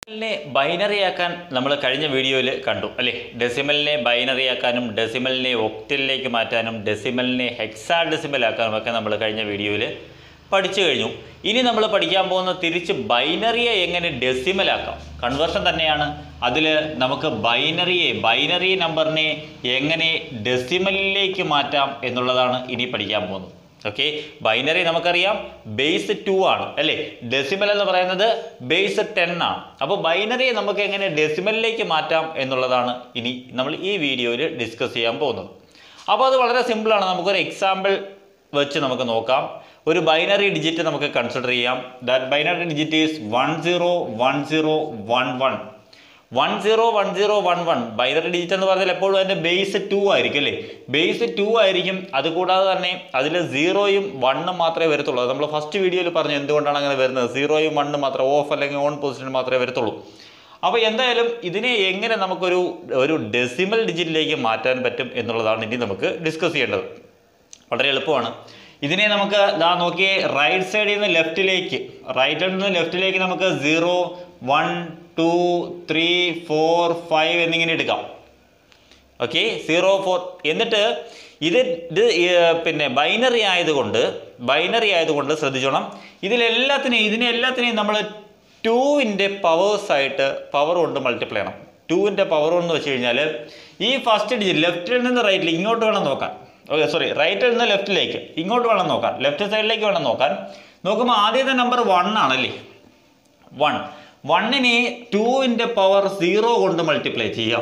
ഡെസിമലിനെ binary ആക്കാൻ നമ്മൾ കഴിഞ്ഞ വീഡിയോയിൽ കണ്ടു അല്ലേ ഡെസിമലിനെ ബൈനറി ആക്കാനും ഡെസിമലിനെ ഒക്ടലിലേക്ക് മാറ്റാനും ഡെസിമലിനെ ഹെക്സാ ഡെസിമൽ ആക്കാനും ഒക്കെ നമ്മൾ കഴിഞ്ഞ വീഡിയോയിൽ പഠിച്ചു കഴിഞ്ഞു ഇനി നമ്മൾ പഠിക്കാൻ പോകുന്ന തിരിച്ച് ബൈനറിയെ എങ്ങനെ ഡെസിമൽ ആക്കാം കൺവേർഷൻ തന്നെയാണ് അതിൽ നമുക്ക് ബൈനറിയെ ബൈനറി നമ്പറിനെ എങ്ങനെ ഡെസിമലിലേക്ക് മാറ്റാം എന്നുള്ളതാണ് ഇനി പഠിക്കാൻ പോകുന്നത് ഓക്കെ ബൈനറി നമുക്കറിയാം ബേസ് ടു ആണ് അല്ലേ ഡെസിമൽ എന്ന് പറയുന്നത് ബേസ് ടെൻ ആണ് അപ്പോൾ ബൈനറിയെ നമുക്ക് എങ്ങനെ ഡെസിമലിലേക്ക് മാറ്റാം എന്നുള്ളതാണ് ഇനി നമ്മൾ ഈ വീഡിയോയിൽ ഡിസ്കസ് ചെയ്യാൻ പോകുന്നത് അപ്പോൾ അത് വളരെ സിമ്പിളാണ് നമുക്കൊരു എക്സാമ്പിൾ വെച്ച് നമുക്ക് നോക്കാം ഒരു ബൈനറി ഡിജിറ്റ് നമുക്ക് കൺസിഡർ ചെയ്യാം that binary digit is one zero one zero one one one zero one zero one one binary digit എന്ന് പറഞ്ഞാൽ എപ്പോഴും അതിൻ്റെ ബേസ് ടു ആയിരിക്കും അല്ലേ ബേസ് ടു ആയിരിക്കും അതുകൂടാതെ തന്നെ അതിൽ സീറോയും വണ്ണും മാത്രമേ വരത്തുള്ളൂ അത് നമ്മൾ ഫസ്റ്റ് വീഡിയോയിൽ പറഞ്ഞു എന്തുകൊണ്ടാണ് അങ്ങനെ വരുന്നത് സീറോയും വണ്ണും മാത്രം ഓഫ് അല്ലെങ്കിൽ ഓൺ പൊസിഷൻ മാത്രമേ വരത്തുള്ളൂ അപ്പോൾ എന്തായാലും ഇതിനെ എങ്ങനെ നമുക്കൊരു ഒരു ഡെസിമൽ ഡിജിറ്റിലേക്ക് മാറ്റാൻ പറ്റും എന്നുള്ളതാണ് ഇനി നമുക്ക് ഡിസ്കസ് ചെയ്യേണ്ടത് വളരെ എളുപ്പമാണ് ഇതിനെ നമുക്ക് ദാ നോക്കിയേ റൈറ്റ് സൈഡിൽ നിന്ന് ലെഫ്റ്റിലേക്ക് റൈറ്റിൽ നിന്ന് ലെഫ്റ്റിലേക്ക് നമുക്ക് zero one two three four five എന്നിങ്ങനെ എടുക്കാം ഓക്കെ സീറോ ഫോർ എന്നിട്ട് ഇത് ഇത് ഏർ പിന്നെ ബൈനറി ആയതുകൊണ്ട് ബൈനറി ആയതുകൊണ്ട് ശ്രദ്ധിച്ചോണം ഇതിലെല്ലാത്തിനെയും ഇതിനെ എല്ലാത്തിനെയും നമ്മൾ ടൂവിൻ്റെ പവേഴ്സായിട്ട് പവർ കൊണ്ട് മൾട്ടിപ്ലൈ ചെയ്യണം ടൂവിൻ്റെ പവർ എന്ന് വെച്ച് കഴിഞ്ഞാൽ ഈ ഫസ്റ്റ് ഡിജിറ്റ് ലെഫ്റ്റിൽ നിന്ന് റൈറ്റിൽ ഇങ്ങോട്ട് വേണം നോക്കാൻ ഓക്കെ സോറി റൈറ്റിൽ നിന്ന് ലെഫ്റ്റിലേക്ക് ഇങ്ങോട്ട് വേണം നോക്കാൻ ലെഫ്റ്റ് സൈഡിലേക്ക് വേണം നോക്കാൻ നോക്കുമ്പോൾ ആദ്യത്തെ നമ്പർ വൺ ആണല്ലേ വൺ വണ്ണിനെ ടൂവിൻ്റെ പവർ സീറോ കൊണ്ട് മൾട്ടിപ്ലൈ ചെയ്യാം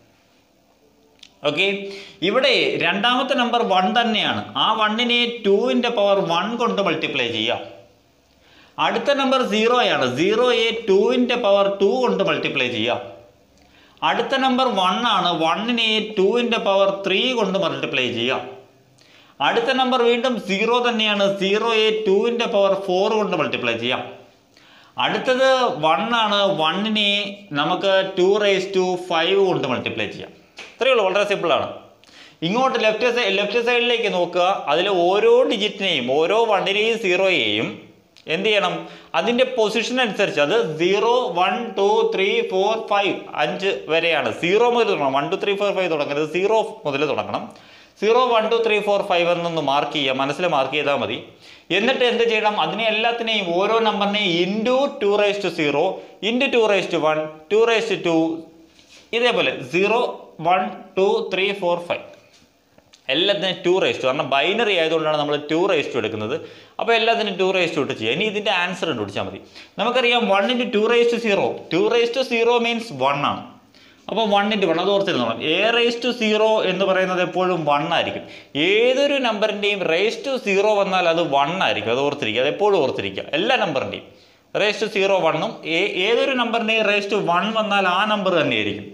ഓക്കെ ഇവിടെ രണ്ടാമത്തെ നമ്പർ വൺ തന്നെയാണ് ആ വണ്ണിനെ ടൂവിൻ്റെ പവർ വൺ കൊണ്ട് മൾട്ടിപ്ലൈ ചെയ്യാം അടുത്ത നമ്പർ സീറോയാണ് സീറോയെ ടൂവിൻ്റെ പവർ ടു കൊണ്ട് മൾട്ടിപ്ലൈ ചെയ്യാം അടുത്ത നമ്പർ വൺ ആണ് വണ്ണിനെ ടൂവിൻ്റെ പവർ ത്രീ കൊണ്ട് മൾട്ടിപ്ലൈ ചെയ്യാം അടുത്ത നമ്പർ വീണ്ടും സീറോ തന്നെയാണ് സീറോയെ ടൂവിൻ്റെ പവർ ഫോർ കൊണ്ട് മൾട്ടിപ്ലൈ ചെയ്യാം അടുത്തത് വൺ ആണ് വണ്ണിനെ നമുക്ക് ടു റേസ് ടു ഫൈവ് കൊണ്ട് മൾട്ടിപ്ലൈ ചെയ്യാം ഇത്രയേ ഉള്ളൂ വളരെ സിമ്പിളാണ് ഇങ്ങോട്ട് ലെഫ്റ്റ് സൈഡ് ലെഫ്റ്റ് സൈഡിലേക്ക് നോക്കുക അതിൽ ഓരോ ഡിജിറ്റിനെയും ഓരോ വണ്ണിനെയും സീറോയെയും എന്ത് ചെയ്യണം അതിൻ്റെ പൊസിഷൻ അനുസരിച്ച് അത് zero one two three four five അഞ്ച് വരെയാണ് സീറോ മുതൽ തുടങ്ങണം one two three four five തുടങ്ങരുത് സീറോ മുതൽ തുടങ്ങണം zero one two three four five എന്നൊന്ന് മാർക്ക് ചെയ്യുക മനസ്സിൽ മാർക്ക് ചെയ്താൽ മതി എന്നിട്ട് എന്ത് ചെയ്യണം അതിനെ എല്ലാത്തിനെയും ഓരോ നമ്പറിനെയും into two raise to zero into two raise to one two raise to two ഇതേപോലെ zero one two three four five എല്ലാത്തിനും ടു റേസ് ടു കാരണം ബൈനറി ആയതുകൊണ്ടാണ് നമ്മൾ ടു റേസ് ടു എടുക്കുന്നത് അപ്പോൾ എല്ലാത്തിനും ടു റേസ് ടു ഇട്ട് ചെയ്യുക ഇനി ഇതിൻ്റെ ആൻസർ കണ്ടുപിടിച്ചാൽ മതി നമുക്കറിയാം one into two raise to zero two raise to zero means one ആണ് അപ്പോൾ വൺ ഇൻറ്റു വൺ അത് ഓർത്തിരുന്നോളാം എ റേസ് ടു സീറോ എന്ന് പറയുന്നത് എപ്പോഴും വൺ ആയിരിക്കും ഏതൊരു നമ്പറിൻ്റെയും റേസ് ടു സീറോ വന്നാൽ അത് വൺ ആയിരിക്കും അത് ഓർത്തിരിക്കുക അത് എപ്പോഴും ഓർത്തിരിക്കുക എല്ലാ നമ്പറിൻ്റെയും റേസ് ടു സീറോ വണ്ണും ഏതൊരു നമ്പറിൻ്റെയും റേസ് ടു വൺ വന്നാൽ ആ നമ്പർ തന്നെയായിരിക്കും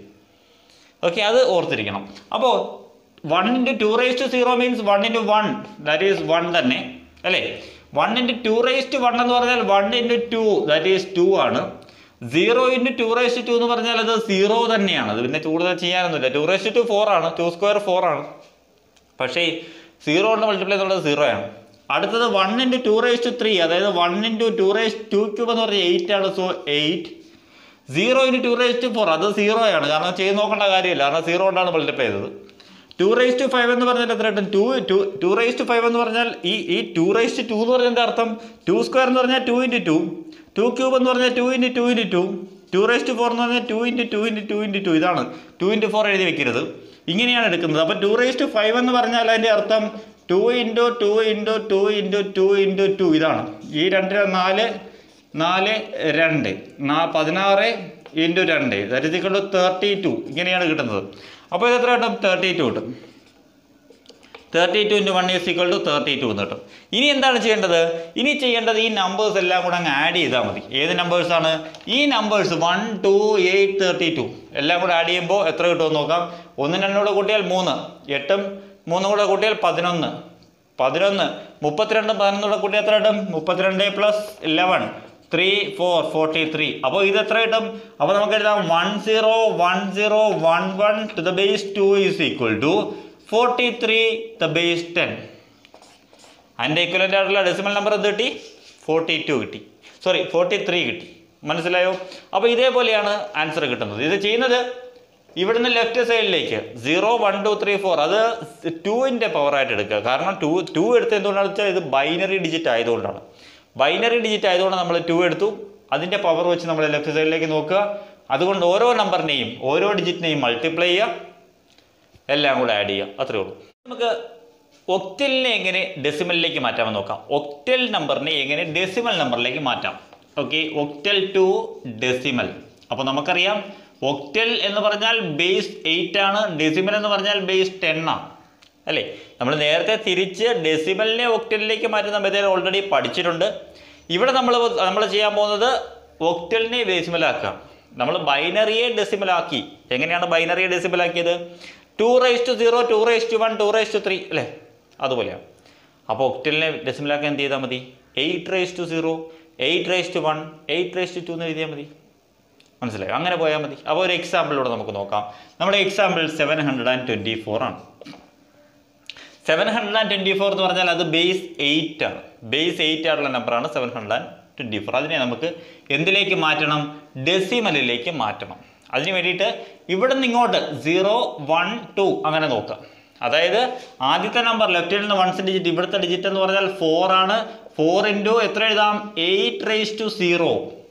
ഓക്കെ അത് ഓർത്തിരിക്കണം അപ്പോൾ one into two raise to zero means one into one that is one തന്നെ അല്ലേ one into two raise to one എന്ന് പറഞ്ഞാൽ one into two that is two ആണ് zero into two raise two എന്ന് പറഞ്ഞാൽ അത് സീറോ തന്നെയാണ് അത് പിന്നെ കൂടുതൽ ചെയ്യാനൊന്നുമില്ല ടു റേസ് ടു ഫോർ ആണ് ടു സ്ക്വയർ ഫോർ ആണ് പക്ഷേ സീറോ കൊണ്ട് മൾട്ടിപ്ലൈ എന്നുള്ളത് സീറോ ആണ് അടുത്തത് one into two raise to three അതായത് one into two raise to cube എന്ന് പറഞ്ഞാൽ എയ്റ്റ് ആണ് so eight zero into two raise to four അത് സീറോ ആണ് കാരണം ചെയ്ത് നോക്കേണ്ട കാര്യമില്ല കാരണം സീറോ കൊണ്ടാണ് മൾട്ടിപ്ലൈ ചെയ്തത് ടു റേസ് ടു ഫൈവ് എന്ന് പറഞ്ഞാൽ എത്ര കിട്ടും two two two raise to five എന്ന് പറഞ്ഞാൽ ഈ ഈ ടു റേസ് ടു ടു എന്ന് പറഞ്ഞതിൻ്റെ അർത്ഥം ടു സ്ക്വയർ എന്ന് പറഞ്ഞാൽ two into two two cube എന്ന് പറഞ്ഞാൽ two into two into two two raise to four എന്ന് പറഞ്ഞാൽ two into two into two into two ഇതാണ് ടു ഇൻറ്റു ഫോർ എഴുതി വെക്കരുത് ഇങ്ങനെയാണ് എടുക്കുന്നത് അപ്പോൾ ടു റേസ് ടു ഫൈവ് എന്ന് പറഞ്ഞാൽ അതിൻ്റെ അർത്ഥം two into two into two into two into two ഇതാണ് ഈ രണ്ടിന് നാല് നാല് രണ്ട് നാ പതിനാറ് ഇൻറ്റു രണ്ട് that is equal to thirty two ഇങ്ങനെയാണ് കിട്ടുന്നത് അപ്പോൾ ഇത് എത്ര കിട്ടും തേർട്ടി ടു കിട്ടും thirty two into one is equal to thirty two എന്ന് കിട്ടും ഇനി എന്താണ് ചെയ്യേണ്ടത് ഇനി ചെയ്യേണ്ടത് ഈ നമ്പേഴ്സ് എല്ലാം കൂടെ അങ്ങ് ആഡ് ചെയ്താൽ മതി ഏത് നമ്പേഴ്സാണ് ഈ numbers one two eight thirty two എല്ലാം കൂടെ ആഡ് ചെയ്യുമ്പോൾ എത്ര കിട്ടുമെന്ന് നോക്കാം ഒന്ന് രണ്ടും കൂടെ കൂട്ടിയാൽ മൂന്ന് എട്ടും മൂന്നും കൂടെ കൂട്ടിയാൽ പതിനൊന്ന് പതിനൊന്ന് മുപ്പത്തിരണ്ടും പതിനൊന്നും കൂടെ കൂട്ടിയാൽ എത്ര കിട്ടും മുപ്പത്തിരണ്ട് plus eleven three four forty three അപ്പോൾ ഇത് എത്ര കിട്ടും അപ്പോൾ നമുക്ക് എഴുതാം one zero one zero one one to the base two is equal to forty three the base ten അതിൻ്റെ ഇക്വലൻ്റ് ആയിട്ടുള്ള ഡെസിമൽ നമ്പർ എന്ത് കിട്ടി ഫോർട്ടി ടു കിട്ടി സോറി ഫോർട്ടി ത്രീ കിട്ടി മനസ്സിലായോ അപ്പോൾ ഇതേപോലെയാണ് ആൻസർ കിട്ടുന്നത് ഇത് ചെയ്യുന്നത് ഇവിടുന്ന് ലെഫ്റ്റ് സൈഡിലേക്ക് zero one two three four അത് ടുവിൻ്റെ പവറായിട്ട് എടുക്കുക കാരണം ടു ടു എടുത്ത് എന്തുകൊണ്ടാണെന്ന് വെച്ചാൽ ഇത് ബൈനറി ഡിജിറ്റ് ആയതുകൊണ്ടാണ് ബൈനറി ഡിജിറ്റ് ആയതുകൊണ്ട് നമ്മൾ ടു എടുത്തു അതിൻ്റെ പവർ വെച്ച് നമ്മൾ ലെഫ്റ്റ് സൈഡിലേക്ക് നോക്കുക അതുകൊണ്ട് ഓരോ നമ്പറിനെയും ഓരോ ഡിജിറ്റിനെയും മൾട്ടിപ്ലൈ ചെയ്യുക എല്ലാം കൂടെ ആഡ് ചെയ്യുക അത്രേ ഉള്ളൂ നമുക്ക് ഒക്ടലിനെ എങ്ങനെ ഡെസിമലിലേക്ക് മാറ്റാമെന്ന് നോക്കാം ഒക്ടൽ നമ്പറിനെ എങ്ങനെ ഡെസിമൽ നമ്പറിലേക്ക് മാറ്റാം ഓക്കെ ഒക്ടൽ ടു ഡെസിമൽ അപ്പോൾ നമുക്കറിയാം ഒക്ടൽ എന്ന് പറഞ്ഞാൽ ബേസ് എയ്റ്റ് ആണ് ഡെസിമൽ എന്ന് പറഞ്ഞാൽ ബേസ് ടെൻ ആണ് അല്ലേ നമ്മൾ നേരത്തെ തിരിച്ച് ഡെസിമലിനെ ഒക്ടലിലേക്ക് മാറ്റുന്ന മെത്തേഡ് ഓൾറെഡി പഠിച്ചിട്ടുണ്ട് ഇവിടെ നമ്മൾ നമ്മൾ ചെയ്യാൻ പോകുന്നത് ഒക്ടലിനെ ഡെസിമലാക്കുക നമ്മൾ ബൈനറിയെ ഡെസിമലാക്കി എങ്ങനെയാണ് ബൈനറിയെ ഡെസിമലാക്കിയത് two raise to zero two raise to one two raise to three അല്ലേ അതുപോലെയാണ് അപ്പോൾ ഒക്ടലിനെ ഡെസിമലാക്കാൻ എന്ത് ചെയ്താൽ മതി eight raise to zero eight raise to one eight raise to two എന്ന് എഴുതിയാൽ മതി മനസ്സിലായോ അങ്ങനെ പോയാൽ മതി അപ്പോൾ ഒരു എക്സാമ്പിളിലൂടെ നമുക്ക് നോക്കാം നമ്മുടെ example seven hundred and twenty four ആണ് seven hundred and twenty four എന്ന് പറഞ്ഞാൽ അത് ബേസ് എയ്റ്റ് ആണ് ബേസ് എയ്റ്റ് ആയിട്ടുള്ള നമ്പറാണ് seven hundred and twenty four അതിനെ നമുക്ക് എന്തിലേക്ക് മാറ്റണം ഡെസിമലിലേക്ക് മാറ്റണം അതിന് വേണ്ടിയിട്ട് ഇവിടെ നിന്ന് ഇങ്ങോട്ട് സീറോ വൺ ടു അങ്ങനെ നോക്കാം അതായത് ആദ്യത്തെ നമ്പർ ലെഫ്റ്റിൽ നിന്ന് വൺസ് ഡിജിറ്റ് ഇവിടുത്തെ ഡിജിറ്റ് എന്ന് പറഞ്ഞാൽ ഫോർ ആണ് ഫോർ ഇൻറ്റു എത്ര എഴുതാം എയ്റ്റ് റേസ് ടു സീറോ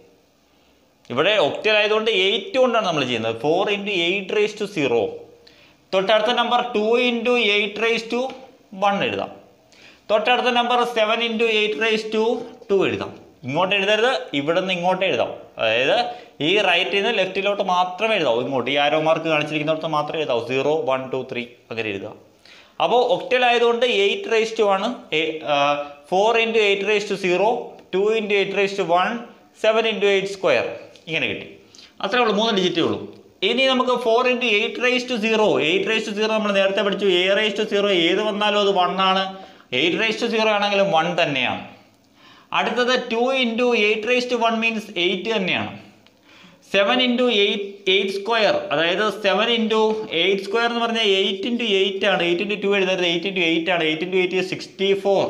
ഇവിടെ ഒക്ടൽ ആയതുകൊണ്ട് എയ്റ്റ് കൊണ്ടാണ് നമ്മൾ ചെയ്യുന്നത് four into eight raise to zero തൊട്ടടുത്ത number two into eight raise to one എഴുതാം തൊട്ടടുത്ത number seven into eight raise to two എഴുതാം ഇങ്ങോട്ട് എഴുതരുത് ഇവിടെ നിന്ന് ഇങ്ങോട്ട് എഴുതാം അതായത് ഈ റൈറ്റിൽ നിന്ന് ലെഫ്റ്റിലോട്ട് മാത്രമേ എഴുതാവൂ ഇങ്ങോട്ട് ഈ ആരോ മാർക്ക് കാണിച്ചിരിക്കുന്നിടത്ത് മാത്രമേ എഴുതാവൂ സീറോ വൺ ടു ത്രീ അങ്ങനെ എഴുതുക അപ്പോൾ ഒക്ടൽ ആയതുകൊണ്ട് എയ്റ്റ് റേസ് ടു ആണ് four into eight raise to zero two into eight raise to one seven into eight square ഇങ്ങനെ കിട്ടി അത്രേ ഉള്ളൂ മൂന്ന് ഡിജിറ്റേ ഉള്ളൂ ഇനി നമുക്ക് four into eight raise to zero eight raise to zero നമ്മൾ നേരത്തെ പഠിച്ചു എ റേസ് ടു സീറോ ഏത് വന്നാലും അത് വൺ ആണ് എയ്റ്റ് റേസ് ടു സീറോ ആണെങ്കിലും വൺ തന്നെയാണ് അടുത്തത് two into eight raise to one means eight തന്നെയാണ് seven into eight eight square അതായത് സെവൻ ഇൻറ്റു എയ്റ്റ് സ്ക്വയർ എന്ന് പറഞ്ഞാൽ എയ്റ്റ് ഇൻറ്റു എയ്റ്റ് ആണ് എയ്റ്റ് ഇൻറ്റു ടു എഴുതരുത് എയ്റ്റ് ഇൻറ്റു എയ്റ്റ് ആണ് eight into eight sixty four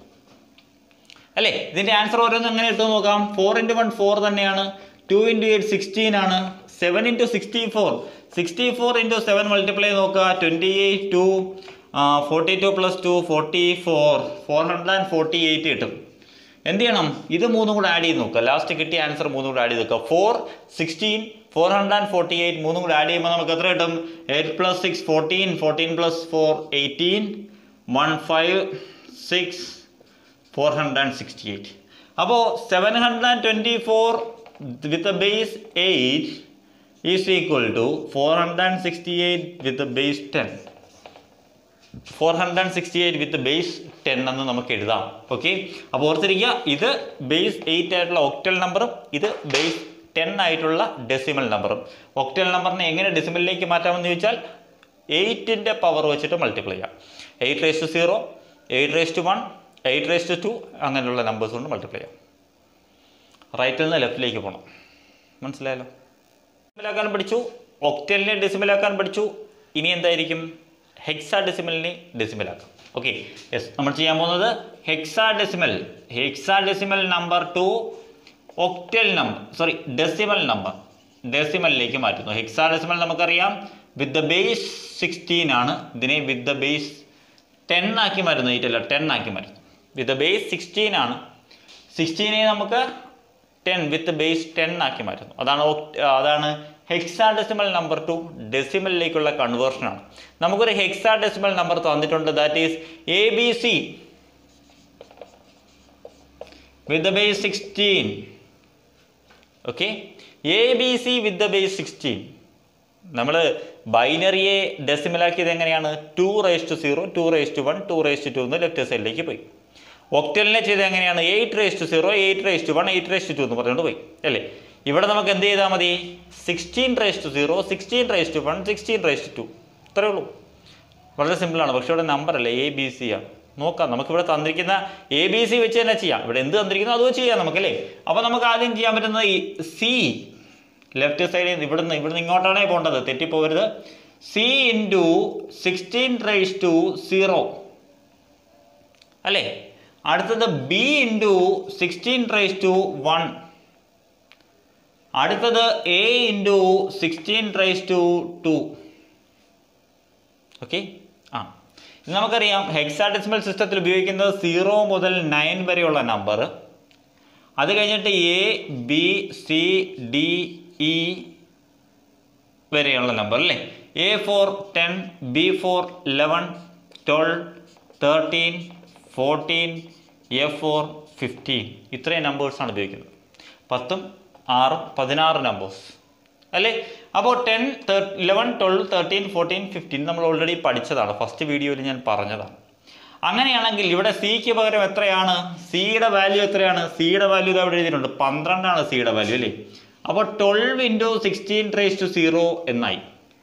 അല്ലേ ഇതിൻ്റെ answer ഓരോന്നും എങ്ങനെ ഇട്ടു നോക്കാം ഫോർ ഇൻറ്റു വൺ ഫോർ തന്നെയാണ് ടു ഇൻറ്റു എയ്റ്റ് സിക്സ്റ്റീൻ ആണ് seven into sixty four sixty four into seven multiply നോക്കുക twenty eight two forty two plus two forty four four hundred and forty eight കിട്ടും എന്ത് ചെയ്യണം ഇത് മൂന്നും കൂടെ add ചെയ്ത് നോക്കുക ലാസ്റ്റ് കിട്ടിയ ആൻസർ മൂന്നും കൂടെ ആഡ് ചെയ്ത് നോക്കുക four sixteen four hundred and forty eight മൂന്നും കൂടെ ആഡ് ചെയ്യുമ്പോൾ നമുക്ക് എത്ര കിട്ടും eight plus six fourteen fourteen plus four eighteen one five six four hundred and sixty eight അപ്പോൾ seven hundred and twenty four with a base eight is equal to four hundred and sixty eight with a base ten four hundred and sixty eight with base ten എന്ന് നമുക്ക് എഴുതാം okay അപ്പോൾ ഓർത്തിരിക്കുക ഇത് base eight ആയിട്ടുള്ള octal നമ്പറും ഇത് base ten ആയിട്ടുള്ള ഡെസിമൽ നമ്പറും ഒക്ടൽ നമ്പറിനെ എങ്ങനെ ഡെസിമലിലേക്ക് മാറ്റാമെന്ന് ചോദിച്ചാൽ എയ്റ്റിൻ്റെ പവർ വെച്ചിട്ട് മൾട്ടിപ്ലൈ ചെയ്യാം eight raise to zero eight raise to one eight raise to two അങ്ങനെയുള്ള നമ്പേഴ്സ് കൊണ്ട് മൾട്ടിപ്ലൈ ചെയ്യാം റൈറ്റിൽ നിന്ന് ലെഫ്റ്റിലേക്ക് പോകണം മനസ്സിലായല്ലോ ഡെസിമലാക്കാൻ പഠിച്ചു ഒക്ടലിനെ ഡെസിമലാക്കാൻ പഠിച്ചു ഇനി എന്തായിരിക്കും ഹെക്സാ ഡെസിമലിനെ ഡെസിമലാക്കാം ഓക്കെ യെസ് നമ്മൾ ചെയ്യാൻ പോകുന്നത് hexadecimal hexadecimal number to octal number sorry decimal number ഡെസിമലിലേക്ക് മാറ്റുന്നു ഹെക്സാ ഡെസിമൽ നമുക്കറിയാം വിത്ത് ദ ബേസ് സിക്സ്റ്റീൻ ആണ് ഇതിനെ വിത്ത് ദ ബേസ് ടെൻ ആക്കി മാറ്റുന്നു എയ്റ്റ് അല്ല ടെൻ ആക്കി മാറ്റുന്നു വിത്ത് ദ ബേസ് സിക്സ്റ്റീൻ ആണ് സിക്സ്റ്റീനെ നമുക്ക് ടെൻ വിത്ത് ബേസ് ടെൻ ആക്കി മാറ്റുന്നു അതാണ് oct- അതാണ് ഹെക്സാ ഡെസിമൽ നമ്പർ ടു ഡെസിമലിലേക്കുള്ള കൺവേർഷനാണ് നമുക്കൊരു ഹെക്സാ ഡെസിമൽ നമ്പർ തന്നിട്ടുണ്ട് that is A B C with the base sixteen okay A B C with the base sixteen നമ്മൾ ബൈനറിയെ ഡെസിമലാക്കിയത് എങ്ങനെയാണ് two raise to zero two raise to one two raise to two എന്ന് left സൈഡിലേക്ക് പോയി ഒക്ടലിനെ ചെയ്ത് എങ്ങനെയാണ് eight raise to zero eight raise to one eight raise to two എന്ന് പറഞ്ഞുകൊണ്ട് പോയി അല്ലേ ഇവിടെ നമുക്ക് എന്ത് ചെയ്താൽ മതി sixteen raise to zero sixteen raise to one sixteen raise to two ഇത്രയേ ഉള്ളൂ വളരെ സിമ്പിളാണ് പക്ഷേ ഇവിടെ നമ്പർ അല്ല എ ബി സി ആണ് നോക്കാം നമുക്കിവിടെ തന്നിരിക്കുന്ന എ ബി സി വെച്ച് തന്നെ ചെയ്യാം ഇവിടെ എന്ത് തന്നിരിക്കുന്നു അത് വെച്ച് ചെയ്യാം നമുക്കല്ലേ അപ്പോൾ നമുക്ക് ആദ്യം ചെയ്യാൻ പറ്റുന്നത് ഈ സി ലെഫ്റ്റ് സൈഡിൽ ഇവിടുന്ന് ഇവിടുന്ന് ഇങ്ങോട്ടാണേ പോകേണ്ടത് തെറ്റിപ്പോകരുത് C into sixteen raise to zero അല്ലേ അടുത്തത് B into sixteen raise to one അടുത്തത് A into sixteen raise to two okay ആ ഇത് നമുക്കറിയാം ഹെക്സാഡെസിമൽ സിസ്റ്റത്തിൽ ഉപയോഗിക്കുന്നത് സീറോ മുതൽ നയൻ വരെയുള്ള നമ്പർ അത് കഴിഞ്ഞിട്ട് A B C D E വരെയുള്ള നമ്പർ അല്ലേ A for ten B for eleven twelve thirteen fourteen F for fifteen ഇത്രയും നമ്പേഴ്സാണ് ഉപയോഗിക്കുന്നത് പത്തും ആറും പതിനാറ് നമ്പേഴ്സ് അല്ലേ അപ്പോൾ ten eleven twelve thirteen fourteen fifteen നമ്മൾ ഓൾറെഡി പഠിച്ചതാണ് ഫസ്റ്റ് വീഡിയോയിൽ ഞാൻ പറഞ്ഞതാണ് അങ്ങനെയാണെങ്കിൽ ഇവിടെ സിക്ക് പകരം എത്രയാണ് സിയുടെ വാല്യൂ എത്രയാണ് സിയുടെ വാല്യൂ ഇത് അവിടെ എഴുതിയിട്ടുണ്ട് പന്ത്രണ്ടാണ് സിയുടെ വാല്യൂ അല്ലേ അപ്പോൾ twelve into sixteen raise to zero എന്നായി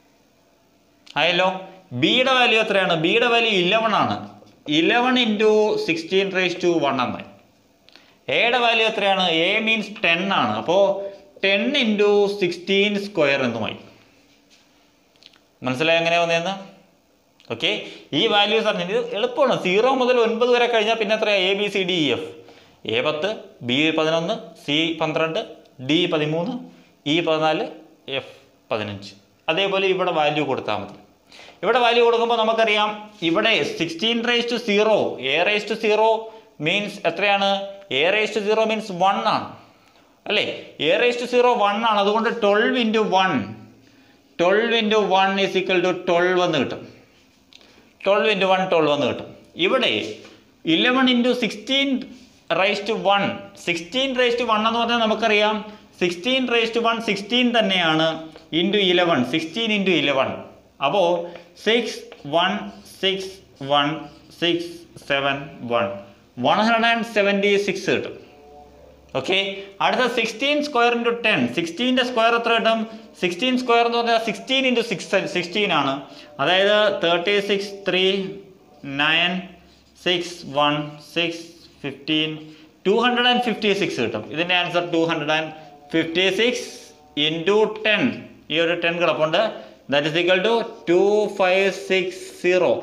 ആയല്ലോ ബിയുടെ വാല്യൂ എത്രയാണ് ബിയുടെ വാല്യൂ ഇലവൺ ആണ് eleven into sixteen raise to one എന്നായി എയുടെ വാല്യൂ എത്രയാണ് എ മീൻസ് ടെൻ ആണ് അപ്പോൾ ടെൻ ഇൻറ്റു സിക്സ്റ്റീൻ സ്ക്വയർ എന്നുമായി മനസ്സിലായി എങ്ങനെ വന്നതെന്ന് ഓക്കെ ഈ വാല്യൂസ് അറിഞ്ഞു ഇത് എളുപ്പമാണ് സീറോ മുതൽ ഒൻപത് വരെ കഴിഞ്ഞാൽ പിന്നെ എത്രയാണ് A B C D E F A പത്ത് ബി പതിനൊന്ന് സി പന്ത്രണ്ട് ഡി പതിമൂന്ന് ഇ പതിനാല് എഫ് പതിനഞ്ച് അതേപോലെ ഇവിടെ വാല്യൂ കൊടുത്താൽ മതി ഇവിടെ വാല്യൂ കൊടുക്കുമ്പോൾ നമുക്കറിയാം ഇവിടെ sixteen raise to zero a raise to zero means എത്രയാണ് a raise to zero means one ആണ് അല്ലേ a raise to zero one ആണ് അതുകൊണ്ട് twelve into one twelve into one is equal to twelve എന്ന് കിട്ടും ട്വൽവ് ഇൻറ്റു വൺ ട്വൽവ് എന്ന് കിട്ടും ഇവിടെ eleven into sixteen raise to one sixteen raise to one എന്ന് പറഞ്ഞാൽ നമുക്കറിയാം sixteen raise to one sixteen തന്നെയാണ് into eleven sixteen into eleven അപ്പോൾ six one six one six seven one one hundred and seventy six കിട്ടും okay അടുത്ത sixteen square into ten സിക്സ്റ്റീൻ്റെ square എത്ര കിട്ടും സിക്സ്റ്റീൻ സ്ക്വയർ എന്ന് പറഞ്ഞാൽ സിക്സ്റ്റീൻ ഇൻറ്റു സിക്സ് സിക്സ്റ്റീൻ ആണ് അതായത് thirty six three nine six one six fifteen two hundred and fifty six കിട്ടും ഇതിൻ്റെ answer two hundred and fifty six into ten ഈ ഒരു ടെൻ കിടപ്പുണ്ട് that is equal to two five six zero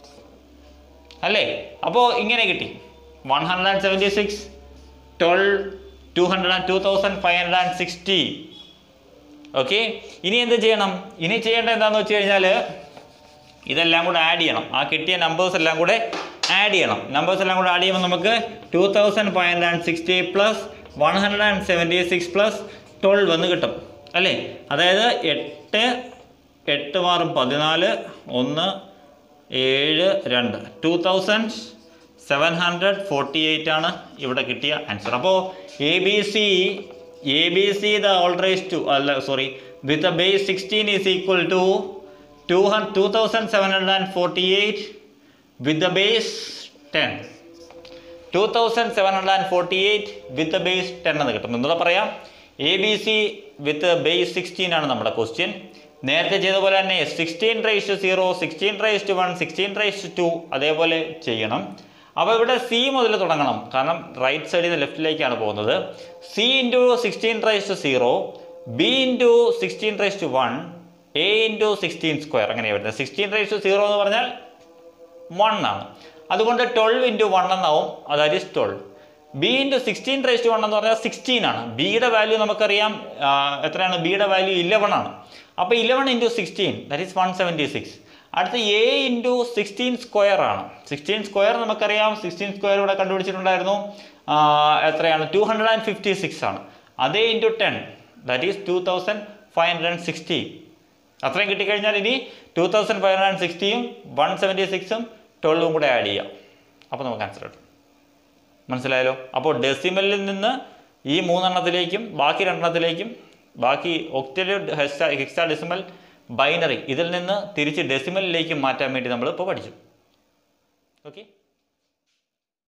അല്ലേ അപ്പോൾ ഇങ്ങനെ കിട്ടി one hundred and seventy six twelve two hundred and two thousand five hundred and sixty okay ഇനി എന്ത് ചെയ്യണം ഇനി ചെയ്യേണ്ടത് എന്താണെന്ന് വെച്ച് കഴിഞ്ഞാൽ ഇതെല്ലാം കൂടെ ആഡ് ചെയ്യണം ആ കിട്ടിയ നമ്പേഴ്സ് എല്ലാം കൂടെ ആഡ് ചെയ്യണം നമ്പേഴ്സ് എല്ലാം കൂടെ ആഡ് ചെയ്യുമ്പോൾ നമുക്ക് two thousand five hundred and sixty plus one hundred and seventy six plus twelve എന്ന് കിട്ടും അല്ലേ അതായത് എട്ട് എട്ട് മാറും പതിനാല് ഒന്ന് ഏഴ് രണ്ട് two thousand seven hundred forty eight ആണ് ഇവിടെ കിട്ടിയ ആൻസർ അപ്പോൾ A B C A B C the ഓൾറേസ് ടു അല്ല sorry with a base sixteen is equal to two ഹൺ two thousand seven hundred and forty eight with the base ten two thousand seven hundred and forty eight with base ten എന്ന് കിട്ടും എന്നുള്ള പറയാം A B C with base sixteen ആണ് നമ്മുടെ question നേരത്തെ ചെയ്ത പോലെ തന്നെ sixteen raise to zero sixteen raise to one sixteen raise to two അതേപോലെ ചെയ്യണം അപ്പോൾ ഇവിടെ സി മുതൽ തുടങ്ങണം കാരണം റൈറ്റ് സൈഡിൽ നിന്ന് ലെഫ്റ്റിലേക്കാണ് പോകുന്നത് C into sixteen raise to zero B into sixteen raise to one A into sixteen square അങ്ങനെയാണ് വരുന്നത് സിക്സ്റ്റീൻ റൈസ് ടു സീറോ എന്ന് പറഞ്ഞാൽ വൺ ആണ് അതുകൊണ്ട് ട്വൽവ് ഇൻറ്റു വൺ എന്നാവും അതായത് is twelve B into sixteen raise to one എന്ന് പറഞ്ഞാൽ സിക്സ്റ്റീൻ ആണ് ബിയുടെ വാല്യൂ നമുക്കറിയാം ആ, എത്രയാണ് ബിയുടെ വാല്യൂ ഇലവൺ ആണ് അപ്പോൾ eleven into sixteen that is one seventy six അടുത്ത എ ഇൻറ്റു സിക്സ്റ്റീൻ സ്ക്വയർ ആണ് സിക്സ്റ്റീൻ സ്ക്വയർ നമുക്കറിയാം സിക്സ്റ്റീൻ സ്ക്വയർ ഇവിടെ കണ്ടുപിടിച്ചിട്ടുണ്ടായിരുന്നു ആ, എത്രയാണ് two hundred and fifty six ആണ് അതേ into ten that is two thousand five hundred and sixty അത്രയും കിട്ടിക്കഴിഞ്ഞാൽ ഇനി ടു തൗസൻഡ് ഫൈവ് ഹൺഡ്രഡ് സിക്സ്റ്റിയും വൺ സെവൻറ്റി സിക്സും ട്വൽവും കൂടെ ആഡ് ചെയ്യാം അപ്പോൾ നമുക്ക് ആൻസർ കിട്ടും മനസ്സിലായല്ലോ അപ്പോൾ ഡെസിമലിൽ നിന്ന് ഈ മൂന്നെണ്ണത്തിലേക്കും ബാക്കി രണ്ടെണ്ണത്തിലേക്കും ബാക്കി ഒക്ടല് ഹെക്സാ ഡെസിമൽ ബൈനറി ഇതിൽ നിന്ന് തിരിച്ച് ഡെസിമലിലേക്ക് മാറ്റാൻ വേണ്ടി നമ്മൾ ഇപ്പോൾ പഠിച്ചു ഓക്കെ